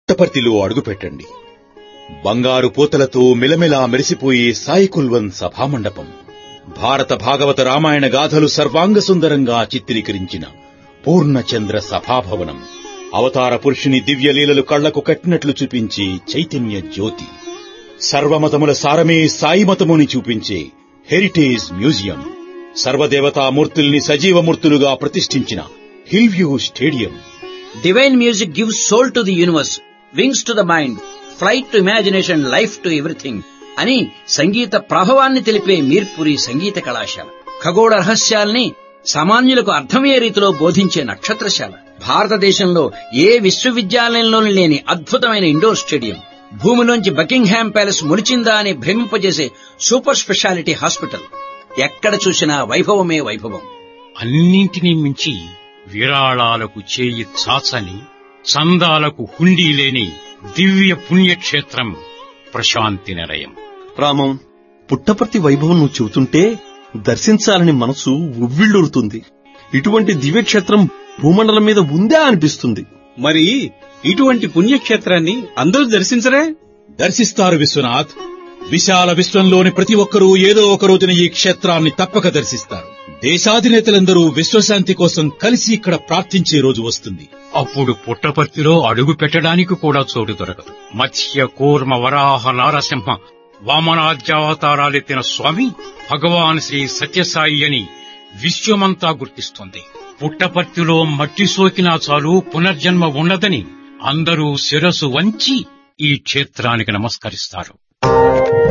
పుట్టపర్తిలో అడుగుపెట్టండి బంగారు పూతలతో మిలమిలా మెరిసిపోయే సాయి కుల్వన్ సభామండపం భారత భాగవత రామాయణ గాథలు సర్వాంగ సుందరంగా చిత్రీకరించిన పూర్ణచంద్ర సభాభవనం అవతార పురుషుని దివ్యలీలలు కళ్లకు కట్టినట్లు చూపించే చైతన్య జ్యోతి సర్వమతముల సారమే సాయి మతముని చూపించే హెరిటేజ్ మ్యూజియం సర్వదేవతామూర్తుల్ని సజీవమూర్తులుగా ప్రతిష్ఠించిన hill view stadium Divine music gives soul to the universe, wings to the mind, flight to imagination, life to everything. అని సంగీత ప్రభావాన్ని తెలిపే మీర్పురి సంగీత కళాశాల ఖగోళ రహస్యాల్ని సామాన్యులకు అర్థమయ్యే రీతిలో బోధించే నక్షత్రశాల భారతదేశంలో ఏ విశ్వవిద్యాలయంలోనూ లేని అద్భుతమైన ఇండోర్ స్టేడియం భూమిలోంచి బకింగ్హామ్ ప్యాలెస్ మొలిచిందా అని భ్రమింపజేసే సూపర్ స్పెషాలిటీ హాస్పిటల్ ఎక్కడ చూసినా వైభవమే వైభవం అన్నింటినీ మించి విరాళాలకు చేయి చాచని చందాలకు హుండీ లేని దివ్య పుణ్యక్షేత్రం ప్రశాంతి నిలయం రామం పుట్టపర్తి వైభవం నువ్వు చెబుతుంటే దర్శించాలని మనసు ఉవ్విళ్ళూరుతుంది ఇటువంటి దివ్యక్షేత్రం భూమండలం మీద ఉందా అనిపిస్తుంది మరి ఇటువంటి పుణ్యక్షేత్రాన్ని అందరూ దర్శించరే దర్శిస్తారు విశ్వనాథ్ విశాల విశ్వంలోని ప్రతి ఒక్కరూ ఏదో ఒక రోజున ఈ క్షేత్రాన్ని తప్పక దర్శిస్తారు దేశాధినేతలందరూ విశ్వశాంతి కోసం కలిసి ఇక్కడ ప్రార్థించే రోజు వస్తుంది అప్పుడు పుట్టపర్తిలో అడుగు పెట్టడానికి కూడా చోటు దొరకదు మత్స్య కూర్మ వరాహ నారసింహ వామనాద్యావతారాలెత్తిన స్వామి భగవాన్ శ్రీ సత్యసాయి అని విశ్వమంతా గుర్తిస్తుంది పుట్టపర్తిలో మట్టి సోకినా చాలు పునర్జన్మ ఉండదని అందరూ శిరసు వంచి ఈ క్షేత్రానికి నమస్కరిస్తారు